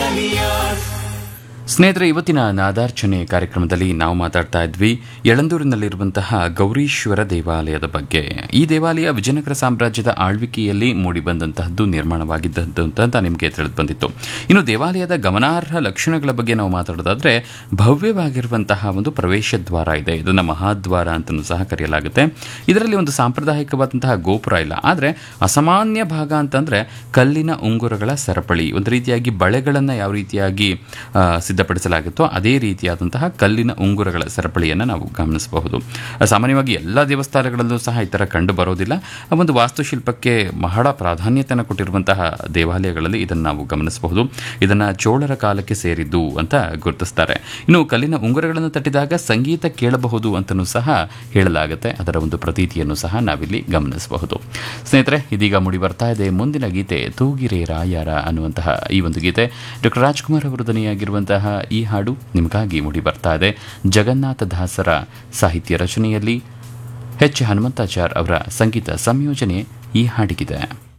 ಸ್ನೇಹಿತರೆ ಇವತ್ತಿನ ನಾದಾರ್ಚನೆ ಕಾರ್ಯಕ್ರಮದಲ್ಲಿ ನಾವು ಮಾತಾಡ್ತಾ ಇದ್ವಿ ಯಳಂದೂರಿನಲ್ಲಿರುವಂತಹ ಗೌರೀಶ್ವರ ದೇವಾಲಯದ ಬಗ್ಗೆ ಈ ದೇವಾಲಯ ವಿಜಯನಗರ ಸಾಮ್ರಾಜ್ಯದ ಆಳ್ವಿಕೆಯಲ್ಲಿ ಮೂಡಿಬಂದಂತಹದ್ದು ನಿರ್ಮಾಣವಾಗಿದ್ದದ್ದು ಅಂತ ನಿಮಗೆ ತಿಳಿದು ಬಂದಿತ್ತು ಇನ್ನು ದೇವಾಲಯದ ಗಮನಾರ್ಹ ಲಕ್ಷಣಗಳ ಬಗ್ಗೆ ನಾವು ಮಾತಾಡೋದಾದ್ರೆ ಭವ್ಯವಾಗಿರುವಂತಹ ಒಂದು ಪ್ರವೇಶ ದ್ವಾರ ಇದೆ ಇದನ್ನು ಮಹಾದ್ವಾರ ಅಂತಲೂ ಸಹ ಕರೆಯಲಾಗುತ್ತೆ ಇದರಲ್ಲಿ ಒಂದು ಸಾಂಪ್ರದಾಯಿಕವಾದಂತಹ ಗೋಪುರ ಇಲ್ಲ ಆದರೆ ಅಸಾಮಾನ್ಯ ಭಾಗ ಅಂತಂದ್ರೆ ಕಲ್ಲಿನ ಉಂಗುರಗಳ ಸರಪಳಿ ಒಂದು ರೀತಿಯಾಗಿ ಬಳೆಗಳನ್ನು ಯಾವ ರೀತಿಯಾಗಿ ಆ, ಸಿದ್ಧಪಡಿಸಲಾಗುತ್ತೋ ಅದೇ ರೀತಿಯಾದಂತಹ ಕಲ್ಲಿನ ಉಂಗುರಗಳ ಸರಪಳಿಯನ್ನು ನಾವು ಗಮನಿಸಬಹುದು ಆ, ಸಾಮಾನ್ಯವಾಗಿ ಎಲ್ಲ ದೇವಸ್ಥಾನಗಳಲ್ಲೂ ಸಹ ಈ ಥರ ಕಂಡು ಬರೋದಿಲ್ಲ ಆ ಒಂದು ವಾಸ್ತುಶಿಲ್ಪಕ್ಕೆ ಬಹಳ ಪ್ರಾಧಾನ್ಯತೆಯನ್ನು ಕೊಟ್ಟಿರುವಂತಹ ದೇವಾಲಯಗಳಲ್ಲಿ ಇದನ್ನು ನಾವು ಗಮನಿಸಬಹುದು ಇದನ್ನು ಚೋಳರ ಕಾಲಕ್ಕೆ ಸೇರಿದ್ದು ಅಂತ ಗುರುತಿಸ್ತಾರೆ ಇನ್ನು ಕಲ್ಲಿನ ಉಂಗುರಗಳನ್ನು ತಟ್ಟಿದಾಗ ಸಂಗೀತ ಕೇಳಬಹುದು ಅಂತಲೂ ಸಹ ಹೇಳಲಾಗುತ್ತೆ ಅದರ ಒಂದು ಪ್ರತೀತಿಯನ್ನು ಸಹ ನಾವಿಲ್ಲಿ ಗಮನಿಸಬಹುದು ಸ್ನೇಹಿತರೆ ಇದೀಗ ಮೂಡಿ ಬರ್ತಾ ಇದೆ ಮುಂದಿನ ಗೀತೆ ತೂಗಿರೆ ರಾಯರ ಅನ್ನುವಂತಹ ಈ ಒಂದು ಗೀತೆ ಡಾಕ್ಟರ್ ರಾಜ್ಕುಮಾರ್ ಅವರು ದನಿಯಾಗಿರುವಂತಹ ಈ ಹಾಡು ನಿಮಗಾಗಿ ಮೂಡಿ ಬರ್ತಾ ಇದೆ ಜಗನ್ನಾಥ ದಾಸರ ಸಾಹಿತ್ಯ ರಚನೆಯಲ್ಲಿ ಎಚ್ ಹನುಮಂತಾಚಾರ್ ಅವರ ಸಂಗೀತ ಸಂಯೋಜನೆ ಈ ಹಾಡಿಗಿದೆ